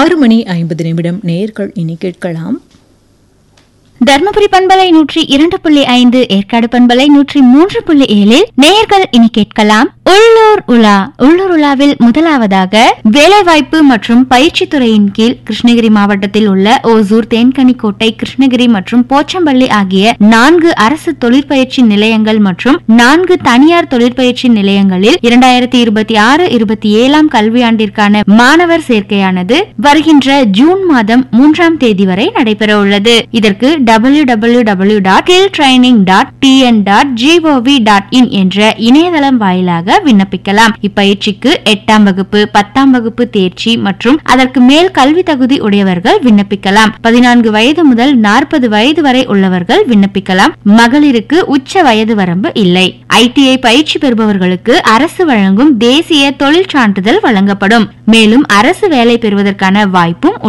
ஆறு மணி ஐம்பது நிமிடம் நேர்கள் இனி கேட்கலாம் தர்மபுரி பண்பலை நூற்றி இரண்டு புள்ளி ஐந்து ஏற்காடு பண்பலை நூற்றி மூன்று புள்ளி ஏழில் நேயர்கள் இனி கேட்கலாம் உள்ளூர் உலா உள்ளூர் உலாவில் முதலாவதாக வேலைவாய்ப்பு மற்றும் பயிற்சி துறையின் கீழ் கிருஷ்ணகிரி மாவட்டத்தில் உள்ள ஓசூர் தேன்கனிக்கோட்டை கிருஷ்ணகிரி மற்றும் போச்சம்பள்ளி ஆகிய நான்கு அரசு தொழிற்பயிற்சி நிலையங்கள் மற்றும் நான்கு தனியார் தொழிற்பயிற்சி நிலையங்களில் இரண்டாயிரத்தி இருபத்தி ஆறு இருபத்தி ஏழாம் கல்வியாண்டிற்கான மாணவர் சேர்க்கையானது வருகின்ற ஜூன் மாதம் மூன்றாம் தேதி வரை நடைபெற உள்ளது இதற்கு W W W dot training dot TN dot G O V dot in என்ற இணையதளம் வாயிலாக விண்ணப்பிக்கலாம் இப்பயிற்சிக்கு எட்டாம் வகுப்பு பத்தாம் வகுப்பு தேர்ச்சி மற்றும் அதற்கு மேல் கல்வி தகுதி உடையவர்கள் விண்ணப்பிக்கலாம் பதினான்கு வயது முதல் நாற்பது வயது வரை உள்ளவர்கள் விண்ணப்பிக்கலாம் மகளிருக்கு உச்ச வயது வரம்பு இல்லை ஐடிஐ பயிற்சி பெறுபவர்களுக்கு அரசு வழங்கும் தேசிய தொழில் சான்றிதழ் வழங்கப்படும் மேலும் அரசு வேலை பெறுவதற்கான வாய்ப்பும் உள்ளது